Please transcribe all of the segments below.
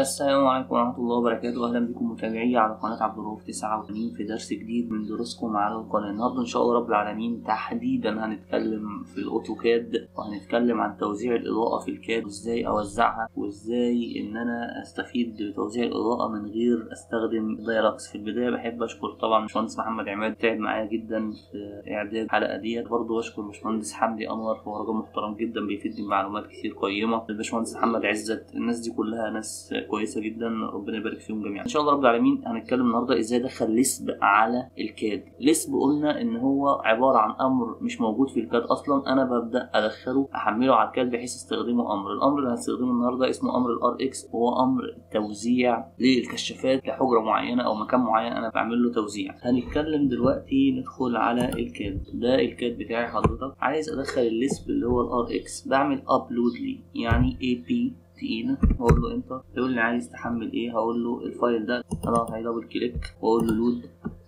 السلام عليكم ورحمة الله وبركاته أهلا بكم متابعي على قناة عبد الرؤوف 89 في درس جديد من دروسكم على القناة النهاردة إن شاء الله رب العالمين تحديدا هنتكلم في الأوتوكاد وهنتكلم عن توزيع الإضاءة في الكاد وإزاي أوزعها وإزاي إن أنا أستفيد بتوزيع الإضاءة من غير أستخدم دايلكس في البداية بحب أشكر طبعا باشمهندس محمد عماد تعب معايا جدا في إعداد الحلقة ديت برضه بشكر باشمهندس حمدي أنور هو راجل محترم جدا بيفيدني بمعلومات كتير قيمة الباشمهندس محمد عزت الناس دي كلها ناس كويسه جدا ربنا يبارك فيهم جميعا ان شاء الله رب العالمين هنتكلم النهارده ازاي ادخل لسب على الكاد لسب قلنا ان هو عباره عن امر مش موجود في الكاد اصلا انا ببدا ادخله احمله على الكاد بحيث استخدمه امر الامر اللي هنستخدمه النهارده اسمه امر الار اكس وهو امر توزيع للكشافات لحجره معينه او مكان معين انا بعمل له توزيع هنتكلم دلوقتي ندخل على الكاد ده الكاد بتاعي حضرتك عايز ادخل الليسب اللي هو الار اكس بعمل ابلود ليه يعني اي بي تقيلة واقول له انتر يقول لي عايز تحمل ايه هقول له الفايل ده انا هيدبل كليك واقول له لود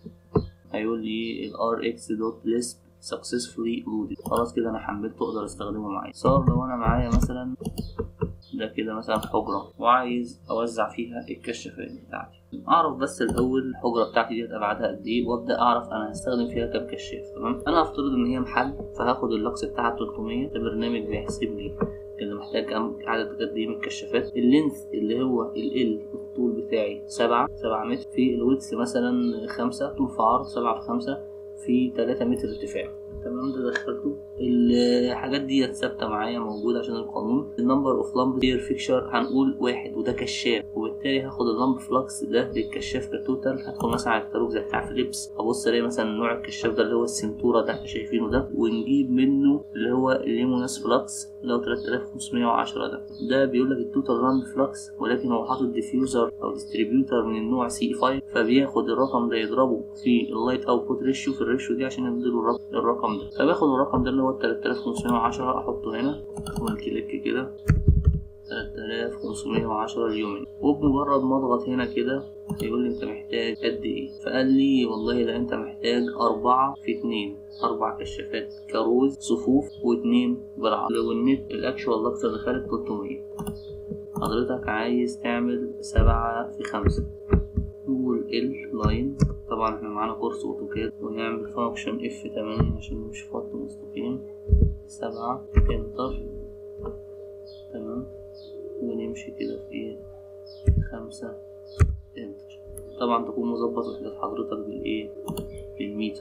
هيقول لي ال rx.lisp successfully loaded خلاص كده انا حملته اقدر استخدمه معايا صار لو انا معايا مثلا ده كده مثلا حجرة وعايز اوزع فيها الكشافات بتاعتي اعرف بس الاول الحجرة بتاعتي ديت ابعادها قد ايه وابدا اعرف انا هستخدم فيها كام كشاف تمام انا هفترض ان هي محل فهاخد اللكس بتاعها 300 ده برنامج بيحسب لي اللي محتاج كام عدد قد ايه من الكشافات اللينث اللي هو ال الطول بتاعي سبعة سبعة متر في الويدث مثلا خمسة طول في عرض سبعة في خمسة في تلاتة متر ارتفاع تمام ده دخلته الحاجات دي ثابتة معايا موجودة عشان القانون النمبر اوف لامب بير فيكشر هنقول واحد وده كشاف وبالتالي هاخد اللامب فلكس ده للكشاف كتوتال هدخل مثلا على الكتالوج زي بتاع فيليبس ابص الاقي مثلا نوع الكشاف ده اللي هو السنتورة ده احنا شايفينه ده ونجيب منه اللي هو الليمونس فلكس اللي هو 3510 ده ده بيقول لك التوتال راند فلكس ولكن هو حاطط ديفيوزر او ديستريبيوتر من النوع سي 5 فبياخد الرقم ده يضربه في اللايت اوتبوت ريشيو في الريشيو دي عشان يديله الرقم ده فباخد الرقم ده اللي هو 3510 احطه هنا والكليك كده 3510 اليومين وبمجرد ما اضغط هنا كده يقول لي انت محتاج قد ايه فقال لي والله لا انت محتاج أربعة في اتنين أربع كشافات كروز صفوف واتنين بالعرض لو النت الأكشوال لكس اللي خارج 300 حضرتك عايز تعمل سبعة في خمسة نقول ال لاين طبعا احنا معانا كورس اوتوكاد ونعمل فانكشن اف 8 عشان نمشي خط مستقيم سبعة انتر تمام ونمشي كده في ايه خمسة انتر طبعا تكون مظبط وحدة حضرتك بالايه بالمتر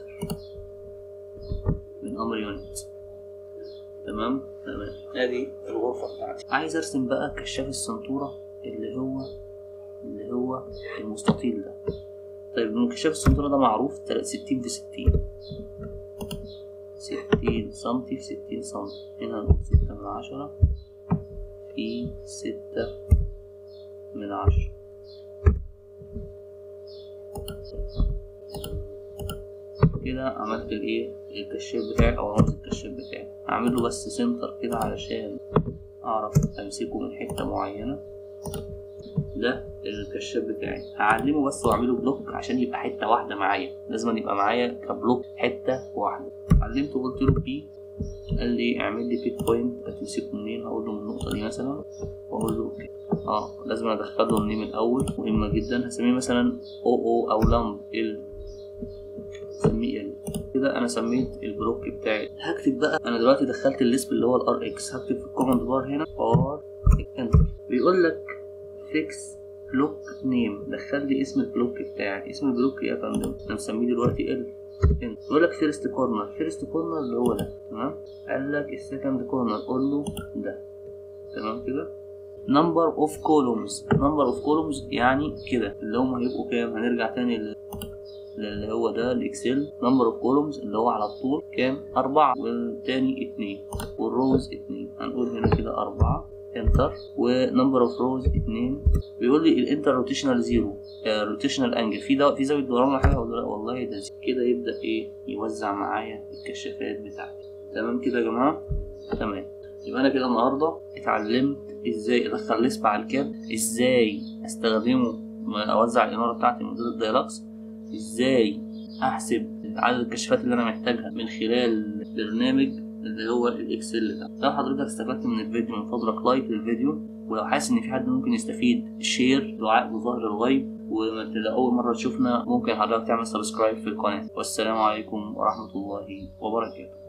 من امر يونت تمام تمام ادي الغرفة بتاعتي عايز ارسم بقى كشاف السنتورة اللي هو اللي هو المستطيل ده طيب انكشاف السنتورة ده معروف ستين في ستين ستين سنتي في ستين سنتي هنا هنقول ستة من عشرة في ستة من عشرة كده عملت الايه الكشاف بتاعي او رمز الكشاف بتاعي هعمل له بس سنتر كده علشان اعرف امسكه من حتة معينة ده الكشاف بتاعي هعلمه بس واعمله بلوك عشان يبقى حته واحده معايا لازم يبقى معايا كبلوك حته واحده علمته قلت له بي قال لي اعمل لي بيك بوينت هتمسكه منين هقول له من النقطه دي مثلا واقول له اوكي اه لازم ادخل له النيم الاول مهمه جدا هسميه مثلا او او او لامب ال سميه ال كده انا سميت البلوك بتاعي هكتب بقى انا دلوقتي دخلت الليسب اللي هو الار اكس هكتب في الكوماند بار هنا ار انتر بيقول لك فيكس بلوك نيم دخل لي اسم البلوك بتاعي اسم البلوك ايه يا فندم انا مسميه دلوقتي ال انت بيقول لك فيرست كورنر فيرست كورنر اللي هو ده تمام قال لك السكند كورنر قول له ده تمام كده نمبر اوف كولومز نمبر اوف كولومز يعني كده اللي هم هيبقوا كام هنرجع تاني اللي هو ده الاكسل نمبر اوف كولومز اللي هو على الطول كام أربعة والتاني اتنين والروز اتنين هنقول هنا كده أربعة انتر ونمبر اوف روز اتنين بيقول لي الانتر روتيشنال زيرو روتيشنال انجل في ده في زاويه دوران ولا حاجه ولا لا والله ده كده يبدا ايه يوزع معايا الكشافات بتاعتي تمام كده يا جماعه تمام يبقى انا كده النهارده اتعلمت ازاي ادخل لسب على الكاب ازاي استخدمه اوزع الاناره بتاعتي من غير الدايلكس ازاي احسب عدد الكشافات اللي انا محتاجها من خلال برنامج اللي هو الاكسل ده لو حضرتك استفدت من الفيديو من فضلك لايك للفيديو ولو حاسس ان في حد ممكن يستفيد شير دعاء بظهر الغيب وما اول مره تشوفنا ممكن حضرتك تعمل سبسكرايب في القناه والسلام عليكم ورحمه الله وبركاته